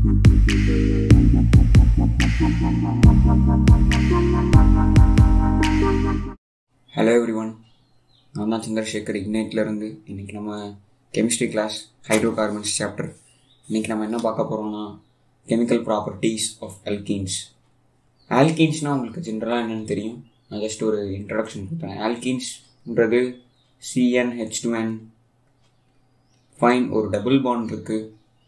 hello every one நான் தான் சந்திரசேகர் இக்னேட்லேருந்து இன்றைக்கி நம்ம chemistry class hydrocarbons chapter இன்றைக்கி நம்ம என்ன பார்க்க போகிறோம்னா கெமிக்கல் ப்ராப்பர்ட்டிஸ் ஆஃப் ஆல்கீன்ஸ் ஆல்கீன்ஸ்னால் உங்களுக்கு ஜென்ரலாக என்னென்னு தெரியும் நான் ஜஸ்ட் ஒரு இன்ட்ரடக்ஷன் கொடுத்தேன் ஆல்கீன்ஸ்ன்றது C n H two n fine ஒரு டபுள் பாண்ட் இருக்குது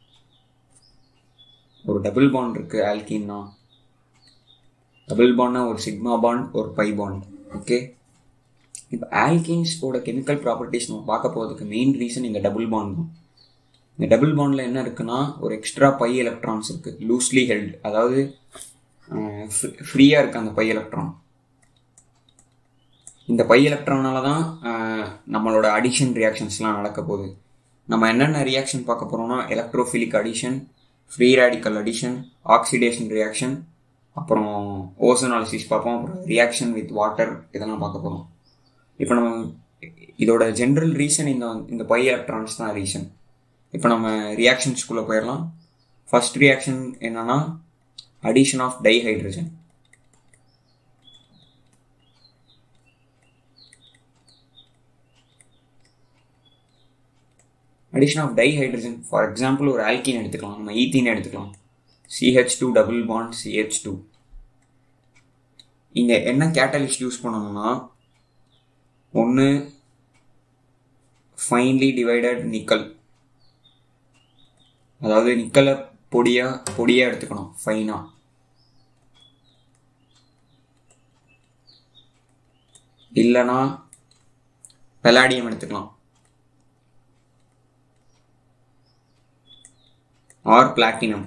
ஒரு டபுள் பாண்ட் இருக்குது ஆல்கீன்னா டபுள் பாண்ட்னா ஒரு சிக்மா பாண்ட் ஒரு பை பாண்ட் ஓகே இப்போ ஆல்கீன்ஸோட கெமிக்கல் ப்ராப்பர்ட்டிஸ் நம்ம பார்க்க போகிறதுக்கு மெயின் ரீசன் இந்த டபுள் பாண்ட் தான் இந்த டபுள் பாண்டில் என்ன இருக்குன்னா ஒரு எக்ஸ்ட்ரா பை எலக்ட்ரான்ஸ் இருக்குது லூஸ்லி ஹெல்ட் அதாவது ஃப்ரீயாக இருக்குது அந்த பை எலக்ட்ரான் இந்த பை எலக்ட்ரானால தான் நம்மளோட அடிஷன் ரியாக்ஷன்ஸ்லாம் நடக்க போகுது நம்ம என்னென்ன ரியாக்ஷன் பார்க்க போகிறோம்னா electrophilic addition free radical addition oxidation reaction அப்புறம் ஓசோனாலிசிஸ் பார்ப்போம் அப்புறம் ரியாக்ஷன் வித் வாட்டர் இதெல்லாம் பார்க்க போகிறோம் இப்போ நம்ம இதோட ஜென்ரல் ரீசன் இந்த இந்த பை எலக்ட்ரான்ஸ் தான் ரீசன் இப்போ நம்ம ரியாக்ஷன்ஸ்குள்ளே போயிடலாம் ஃபர்ஸ்ட் ரியாக்ஷன் என்னன்னா addition of dihydrogen addition of dihydrogen for example ஒரு ஆல்கின் எடுத்துக்கலாம் நம்ம ஈத்தீன் எடுத்துக்கலாம் CH two double bond CH two இங்கே என்ன கேட்டலிஸ்ட் யூஸ் பண்ணணும்னா ஒன்று ஃபைன்லி டிவைடட் நிக்கல் அதாவது நிக்கலை பொடியா பொடியாக எடுத்துக்கணும் ஃபைனாக இல்லைனா பெலாடியம் எடுத்துக்கலாம் ஆர் பிளாட்டினம்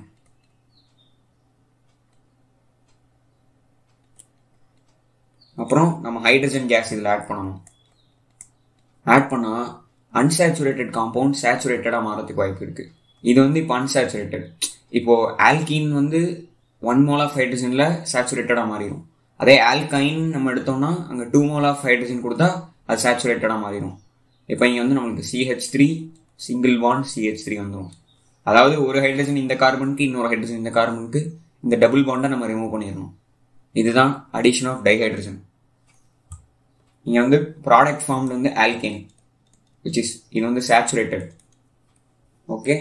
அப்புறம் நம்ம ஹைட்ரஜன் கேஸ் இதில் ஆட் பண்ணணும் ஆட் பண்ணால் அன்சாச்சுரேட்டட் காம்பவுண்ட் சேச்சுரேட்டடாக மாறதுக்கு வாய்ப்பு இருக்குது இது வந்து இப்போ அன்சாச்சுரேட்டட் இப்போது ஆல்கின் வந்து ஒன் மோல் ஆஃப் ஹைட்ரஜனில் சேச்சுரேட்டடாக மாறிடும் அதே ஆல்கைன் நம்ம எடுத்தோம்னா அங்கே டூ மோல் ஆஃப் ஹைட்ரஜன் கொடுத்தா அது சேச்சுரேட்டடாக மாறிடும் இப்போ இங்கே வந்து நம்மளுக்கு CH three single bond CH three வந்துடும் அதாவது ஒரு ஹைட்ரஜன் இந்த கார்பனுக்கு இன்னொரு ஹைட்ரஜன் இந்த கார்பனுக்கு இந்த டபுள் பாண்டை நம்ம ரிமூவ் பண்ணிடணும் இதுதான் அடிஷன் ஆஃப் டைஹைட்ரஜன் இங்கே வந்து ப்ராடக்ட் ஃபார்ம்டு வந்து ஆல்கேன் விச் இஸ் இது வந்து சேச்சுரேட்டட் ஓகே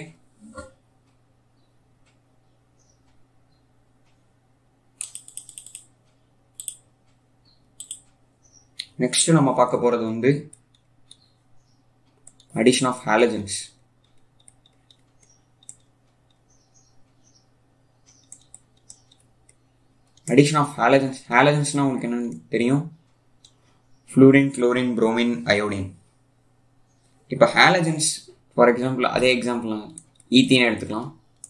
நெக்ஸ்ட் நம்ம பார்க்க போகிறது வந்து addition of halogens addition of halogens ஹாலஜன்ஸ்னால் உங்களுக்கு என்னன்னு தெரியும் ஃப்ளூரின் குளோரின் புரோமின் அயோடின் இப்போ ஹாலஜன்ஸ் ஃபார் எக்ஸாம்பிள் அதே எக்ஸாம்பிள் ஈத்தீன் எடுத்துக்கலாம்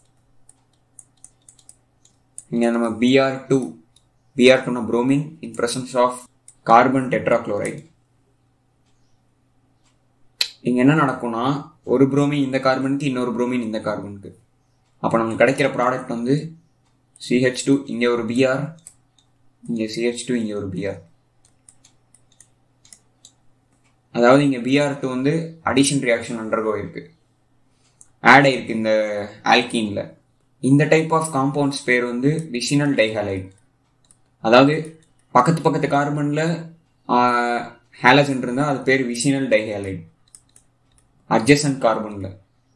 இங்கே நம்ம பிஆர் டூ பிஆர் டூனா bromine in presence of carbon tetrachloride இங்கே என்ன நடக்கும்னா ஒரு புரோமின் இந்த கார்பனுக்கு இன்னொரு புரோமின் இந்த கார்பனுக்கு அப்போ நமக்கு கிடைக்கிற ப்ராடக்ட் வந்து சிஹெச் டூ இங்கே ஒரு பிஆர் இங்கே சிஹெச் டூ இங்கே ஒரு பிஆர் அதாவது இங்கே பிஆர் டூ வந்து அடிஷன் ரியாக்ஷன் அண்டர்கோ இருக்கு ஆட் ஆயிருக்கு இந்த ஆல்கீனில் இந்த டைப் ஆஃப் காம்பவுண்ட்ஸ் பேர் வந்து விசினல் டைஹாலைட் அதாவது பக்கத்து பக்கத்து கார்பனில் ஹேலஜன் இருந்தால் அது பேர் விசினல் டைஹாலைட் அட்ஜசன்ட் கார்பனில்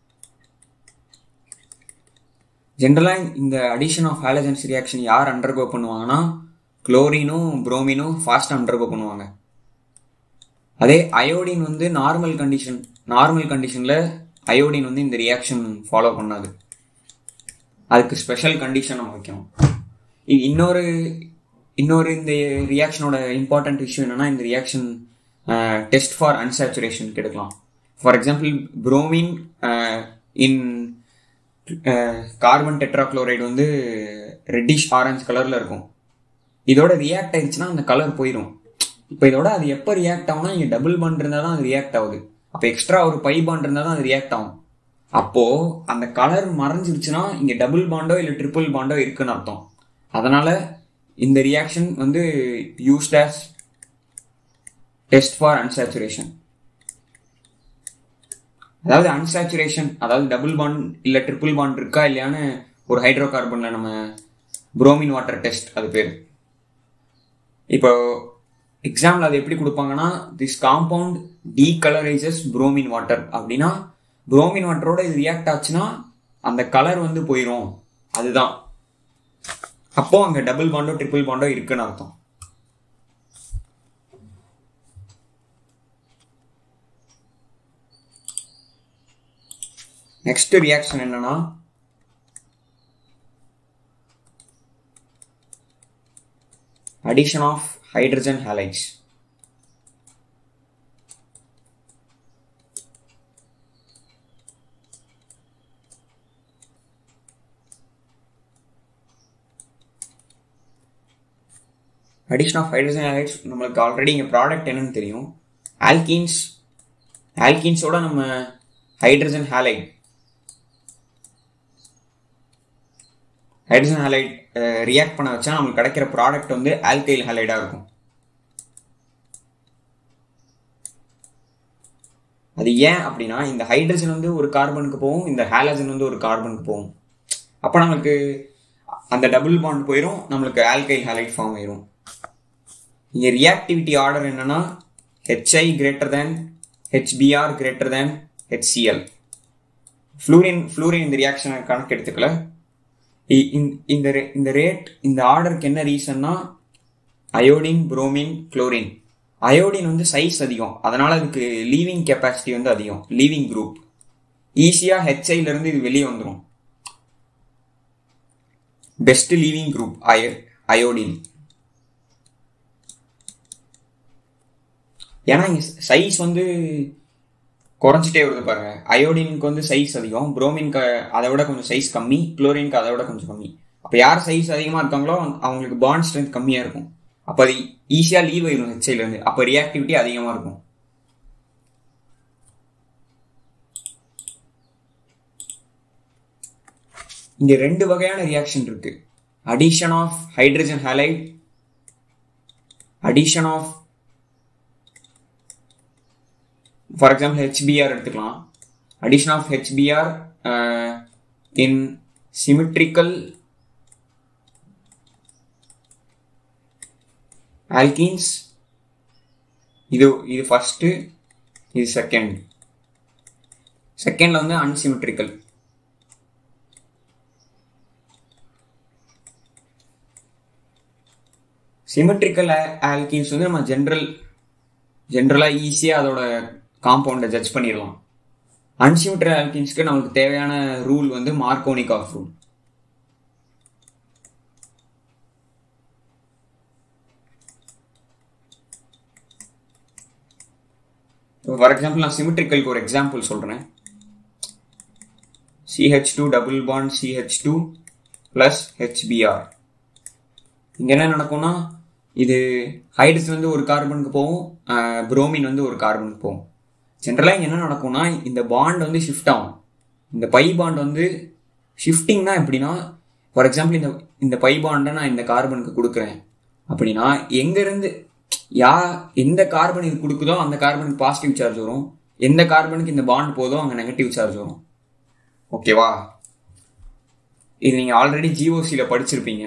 ஜென்ரலாக இந்த அடிஷன் ஆஃப் ஹாலஜன்ஸ் ரியாக்ஷன் யார் அண்டர்கோ பண்ணுவாங்கன்னா குளோரினும் புரோமினும் ஃபாஸ்ட் அண்டர்கோ பண்ணுவாங்க அதே அயோடின் வந்து நார்மல் கண்டிஷன் நார்மல் கண்டிஷனில் அயோடின் வந்து இந்த ரியாக்ஷன் ஃபாலோ பண்ணாது அதுக்கு ஸ்பெஷல் கண்டிஷன் நம்ம வைக்கணும் இன்னொரு இன்னொரு இந்த ரியாக்ஷனோட இம்பார்ட்டன்ட் இஷ்யூ என்னன்னா இந்த ரியாக்ஷன் டெஸ்ட் ஃபார் அன்சாச்சுரேஷன் எடுக்கலாம் for example bromine in carbon tetrachloride வந்து ரெட்டிஷ் ஆரஞ்சு கலரில் இருக்கும் இதோட ரியாக்ட் ஆயிடுச்சுன்னா அந்த கலர் போயிடும் இப்போ இதோட அது எப்போ ரியாக்ட் ஆகும்னா இங்கே டபுள் பாண்ட் இருந்தால் தான் அது ரியாக்ட் ஆகுது அப்போ எக்ஸ்ட்ரா ஒரு பை பாண்ட் இருந்தால் தான் அது ரியாக்ட் ஆகும் அப்போ அந்த கலர் மறைஞ்சிருச்சுன்னா இங்கே டபுள் பாண்டோ இல்லை ட்ரிபிள் பாண்டோ இருக்குன்னு அர்த்தம் அதனால இந்த ரியாக்ஷன் வந்து used as test for unsaturation அதாவது அன்சாச்சுரேஷன் அதாவது டபுள் பாண்ட் இல்லை ட்ரிபிள் பாண்ட் இருக்கா இல்லையான்னு ஒரு ஹைட்ரோ கார்பனில் நம்ம புரோமின் வாட்டர் டெஸ்ட் அது பேர் இப்போ எக்ஸாம்பிள் அது எப்படி கொடுப்பாங்கன்னா this compound decolourises bromine water அப்படின்னா புரோமின் வாட்டரோட இது ரியாக்ட் ஆச்சுன்னா அந்த கலர் வந்து போயிடும் அதுதான் அப்போ அங்க டபுள் பாண்டோ ட்ரிபிள் பாண்டோ இருக்குன்னு அர்த்தம் நெக்ஸ்ட் ரியாக்ஷன் என்னன்னா addition of hydrogen halides addition of hydrogen halides நம்மளுக்கு ஆல்ரெடி இங்கே ப்ராடக்ட் என்னன்னு தெரியும் ஆல்கீன்ஸ் ஆல்கீன்ஸோட நம்ம hydrogen halide hydrogen halide react பண்ண வச்சா நம்மளுக்கு கிடைக்கிற ப்ராடக்ட் வந்து ஆல்கைல் ஹேலைடாக இருக்கும் அது ஏன் அப்படின்னா இந்த ஹைட்ரஜன் வந்து ஒரு கார்பனுக்கு போகும் இந்த ஹாலஜன் வந்து ஒரு கார்பனுக்கு போகும் அப்போ நம்மளுக்கு அந்த டபுள் பாண்ட் போயிடும் நம்மளுக்கு ஆல்கைல் ஹேலைட் ஃபார்ம் ஆயிரும் இங்கே ரியாக்டிவிட்டி ஆர்டர் என்னன்னா HI greater than HBR greater than HCL fluorine fluorine இந்த ரியாக்ஷனை கணக்கு எடுத்துக்கல இந்த இந்த ரேட் இந்த ஆர்டருக்கு என்ன ரீசன்னா அயோடின் புரோமின் குளோரின் அயோடின் வந்து சைஸ் அதிகம் அதனால அதுக்கு லீவிங் கெப்பாசிட்டி வந்து அதிகம் லீவிங் குரூப் ஈஸியாக ஹெச்ஐல இருந்து இது வெளியே வந்துடும் பெஸ்ட் லீவிங் குரூப் அயோ அயோடின் ஏன்னா இங்க சைஸ் வந்து குறைஞ்சிட்டே வருது பாருங்க அயோடினுக்கு வந்து சைஸ் அதிகம் புரோமின்க்கு அதை விட கொஞ்சம் சைஸ் கம்மி குளோரினுக்கு அதை விட கொஞ்சம் கம்மி அப்போ யார் சைஸ் அதிகமாக இருக்காங்களோ அவங்களுக்கு பாண்ட் ஸ்ட்ரென்த் கம்மியாக இருக்கும் அப்போ அது ஈஸியாக லீவ் ஆயிடும் ஹெச்ஐல இருந்து அப்போ ரியாக்டிவிட்டி அதிகமாக இருக்கும் இங்க ரெண்டு வகையான ரியாக்ஷன் இருக்கு addition of hydrogen halide addition of for example HBR எடுத்துக்கலாம் addition of HBR in symmetrical alkenes இது இது ஃபர்ஸ்ட் இது செகண்ட் செகண்ட்ல வந்து அன்சிமிட்ரிக்கல் சிமெட்ரிக்கல் ஆல்கீன்ஸ் வந்து நம்ம ஜென்ரல் ஜென்ரலாக ஈஸியாக அதோட காம்பவுண்டை ஜட்ஜ் பண்ணிடலாம் அன்சிமெட்ரிக் ஆல்கீன்ஸ்க்கு நமக்கு தேவையான ரூல் வந்து Markovnikov rule for example நான் சிமெட்ரிக்கலுக்கு ஒரு எக்ஸாம்பிள் சொல்கிறேன் CH two double bond CH two plus HBR இங்கே என்ன நடக்கும்னா இது ஹைட்ரஜன் வந்து ஒரு கார்பனுக்கு போகும் புரோமின் வந்து ஒரு கார்பனுக்கு போகும் ஜென்ரலாக இங்கே என்ன நடக்கும்னா இந்த பாண்ட் வந்து ஷிஃப்ட் ஆகும் இந்த பை பாண்ட் வந்து ஷிஃப்டிங்னா எப்படின்னா ஃபார் எக்ஸாம்பிள் இந்த இந்த பை பாண்டை நான் இந்த கார்பனுக்கு கொடுக்குறேன் அப்படின்னா எங்கேருந்து யா எந்த கார்பன் இது கொடுக்குதோ அந்த கார்பனுக்கு பாசிட்டிவ் சார்ஜ் வரும் எந்த கார்பனுக்கு இந்த பாண்ட் போதோ அங்கே நெகட்டிவ் சார்ஜ் வரும் ஓகேவா இது நீங்கள் ஆல்ரெடி ஜிஓசியில் படிச்சிருப்பீங்க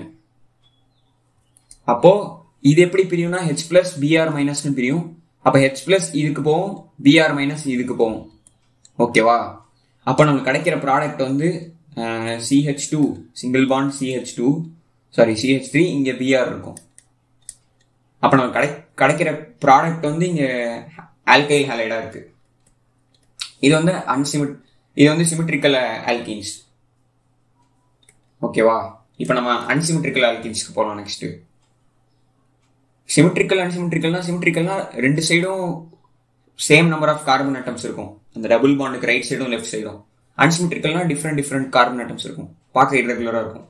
அப்போ இது எப்படி பிரியும்னா ஹெச் பிளஸ் பிஆர் மைனஸ்னு பிரியும் அப்போ ஹெச் பிளஸ் இதுக்கு போகும் பிஆர் மைனஸ் இதுக்கு போகும் ஓகேவா அப்போ நமக்கு கிடைக்கிற ப்ராடக்ட் வந்து CH two single bond CH two sorry CH three இங்கே பிஆர் இருக்கும் அப்போ நமக்கு கிடை கிடைக்கிற ப்ராடக்ட் வந்து இங்கே ஆல்கைல் ஹாலைடாக இருக்கு இது வந்து அன்சிமிட் இது வந்து சிமெட்ரிக்கல் ஆல்கின்ஸ் ஓகேவா இப்போ நம்ம அன்சிமெட்ரிக்கல் ஆல்கின்ஸ்க்கு போகலாம் நெக்ஸ்ட்டு சிமெட்ரிக்கல் அன்சிமெட்ரிக்கல்னா சிமெட்ரிக்கல்னா ரெண்டு சைடும் same number of carbon atoms இருக்கும் அந்த டபுள் பாண்டுக்கு ரைட் சைடும் லெஃப்ட் சைடும் அன்சிமெட்ரிக்கல்னா டிஃப்ரெண்ட் டிஃப்ரெண்ட் கார்பன் அட்டம்ஸ் இருக்கும் பார்க்க இரெகுலராக இருக்கும்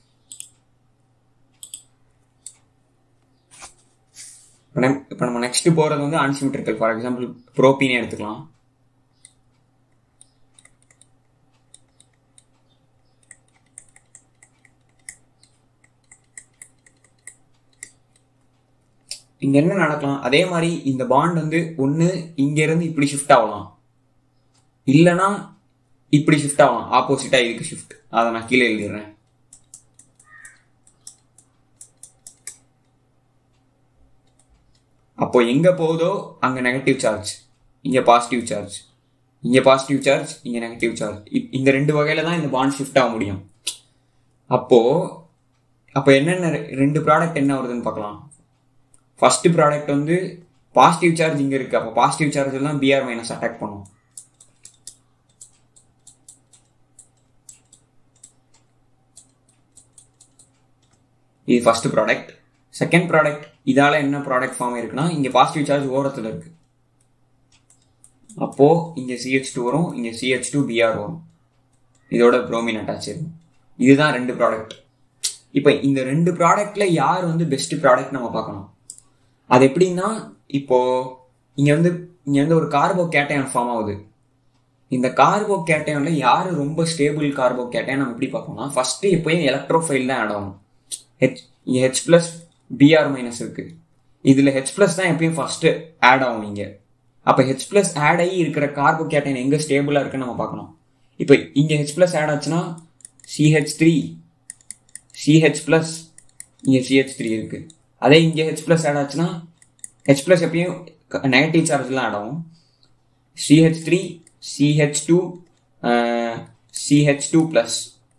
இப்போ நம்ம நெக்ஸ்ட் போகிறது வந்து அன்சிமெட்ரிக்கல் ஃபார் எக்ஸாம்பிள் ப்ரோப்பீனே எடுத்துக்கலாம் இங்க என்ன நடக்கலாம் அதே மாதிரி இந்த பாண்ட் வந்து ஒன்று இங்க இருந்து இப்படி ஷிஃப்ட் ஆகலாம் இல்லைன்னா இப்படி ஷிஃப்ட் ஆகலாம் ஆப்போசிட்டா இதுக்கு ஷிஃப்ட் அதை நான் கீழே எழுதிடுறேன் அப்போ எங்க போகுதோ அங்க நெகட்டிவ் சார்ஜ் இங்க பாசிட்டிவ் சார்ஜ் இங்க பாசிட்டிவ் சார்ஜ் இங்க நெகட்டிவ் சார்ஜ் இந்த ரெண்டு வகையில தான் இந்த பாண்ட் ஷிஃப்ட் ஆக முடியும் அப்போ அப்போ என்னென்ன ரெ- ரெண்டு ப்ராடக்ட் என்ன வருதுன்னு பார்க்கலாம் ஃபர்ஸ்ட் ப்ராடக்ட் வந்து பாசிட்டிவ் சார்ஜ் இங்க இருக்கு அப்போ பாசிட்டிவ் சார்ஜ் எல்லாம் பிஆர் மைனஸ் அட்டாக் பண்ணும் இது ஃபர்ஸ்ட் ப்ராடக்ட் செகண்ட் ப்ராடக்ட் இதால என்ன ப்ராடக்ட் ஃபார்ம் இருக்குன்னா இங்க பாசிட்டிவ் சார்ஜ் ஓரத்துல இருக்கு அப்போ இங்க சிஹெச் டூ வரும் இங்க சிஹெச் டூ பிஆர் வரும் இதோட புரோமின் அட்டாச் இருக்கும் இதுதான் ரெண்டு ப்ராடக்ட் இப்போ இந்த ரெண்டு ப்ராடக்ட்ல யார் வந்து பெஸ்ட் ப்ராடக்ட் நம்ம பார்க்கணும் அது எப்படின்னா இப்போ இங்க வந்து இங்க வந்து ஒரு கார்போ கேட்டையான் ஃபார்ம் ஆகுது இந்த கார்போ கேட்டையான்ல யாரு ரொம்ப ஸ்டேபிள் கார்போ கேட்டையான் நம்ம எப்படி பார்ப்போம்னா ஃபர்ஸ்ட் எப்பயும் எலக்ட்ரோஃபைல் தான் ஆட் ஆகும் ஹெச் இங்க ஹெச் பிளஸ் பிஆர் மைனஸ் இருக்கு இதுல ஹெச் பிளஸ் தான் எப்பயும் ஃபர்ஸ்ட் ஆட் ஆகும் இங்க அப்ப ஹெச் பிளஸ் ஆட் ஆகி இருக்கிற கார்போ கேட்டைன் எங்க ஸ்டேபிளா இருக்குன்னு நம்ம பார்க்கணும் இப்போ இங்க ஹெச் பிளஸ் ஆட் ஆச்சுன்னா சிஹெச் த்ரீ சிஹெச் பிளஸ் இங்க சிஹெச் த்ரீ இருக்கு அதே இங்க ஹெச் பிளஸ் ஆட் ஆச்சுன்னா ஹெச் பிளஸ் எப்பயும் நெகட்டிவ் சார்ஜ்லாம் ஆட் ஆகும் CH three CH two CH two plus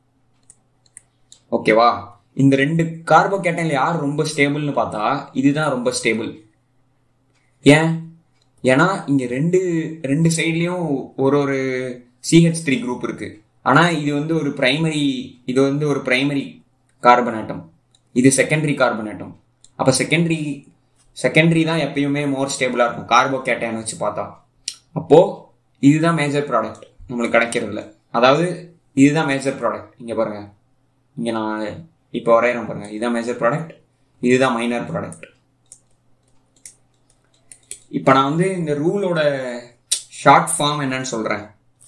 ஓகேவா இந்த ரெண்டு கார்போ கேட்டைன்ல யார் ரொம்ப ஸ்டேபிள்னு பார்த்தா இதுதான் ரொம்ப ஸ்டேபிள் ஏன் ஏன்னா இங்க ரெண்டு ரெண்டு சைட்லயும் ஒரு ஒரு சிஹெச் த்ரீ குரூப் இருக்கு ஆனா இது வந்து ஒரு பிரைமரி இது வந்து ஒரு பிரைமரி கார்பன் ஆட்டம் இது செகண்டரி கார்பன் ஆட்டம் அப்ப செகண்டரி செகண்டரி தான் எப்பயுமே மோர் ஸ்டேபிளா இருக்கும் கார்போ கேட்டைன் வச்சு பார்த்தா அப்போ இதுதான் மேஜர் ப்ராடக்ட் நம்மளுக்கு கிடைக்கிறதுல அதாவது இதுதான் மேஜர் ப்ராடக்ட் இங்க பாருங்க இங்க நான் இப்போ வரையறேன் பாருங்க இதுதான் மேஜர் ப்ராடக்ட் இதுதான் மைனர் ப்ராடக்ட் இப்போ நான் வந்து இந்த ரூலோட ஷார்ட் ஃபார்ம் என்னன்னு சொல்றேன்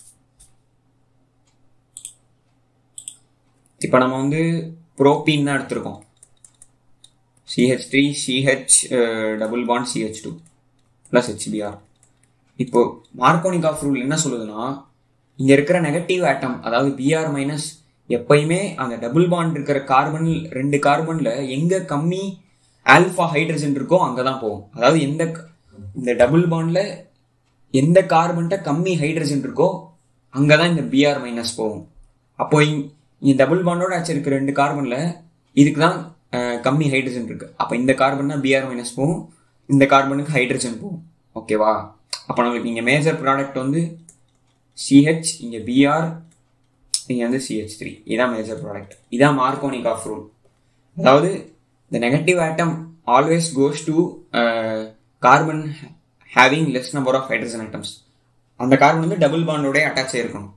இப்போ நம்ம வந்து புரோப்பீன் தான் எடுத்திருக்கோம் CH three CH double bond CH two plus HBR இப்போ மார்க்கோனிக் ஆஃப் ரூல் என்ன சொல்லுதுன்னா இங்க இருக்கிற நெகட்டிவ் ஆட்டம் அதாவது பிஆர் மைனஸ் எப்பயுமே அந்த டபுள் பாண்ட் இருக்கிற கார்பன் ரெண்டு கார்பன்ல எங்க கம்மி ஆல்பா ஹைட்ரஜன் இருக்கோ அங்கதான் போகும் அதாவது எந்த இந்த டபுள் பாண்ட்ல எந்த கார்பன்ட்ட கம்மி ஹைட்ரஜன் இருக்கோ அங்கதான் இந்த பிஆர் மைனஸ் போகும் அப்போ இங்க டபுள் பாண்டோட ஆச்சு இருக்க ரெண்டு கார்பன்ல இதுக்கு தான் கம்மி ஹைட்ரஜன் இருக்கு அப்ப இந்த கார்பன் தான் பிஆர் மைனஸ் போகும் இந்த கார்பனுக்கு ஹைட்ரஜன் போகும் ஓகேவா அப்ப நம்மளுக்கு இங்க மேஜர் ப்ராடக்ட் வந்து சிஹெச் இங்க பிஆர் இங்க வந்து சிஹெச் த்ரீ இதான் மேஜர் ப்ராடக்ட் இதான் மார்க்கோனிக் ஆஃப் ரூல் அதாவது the negative atom always goes to uh, carbon having less number of hydrogen atoms அந்த கார்பன் வந்து டபுள் பாண்டோட அட்டாச் ஆயிருக்கணும்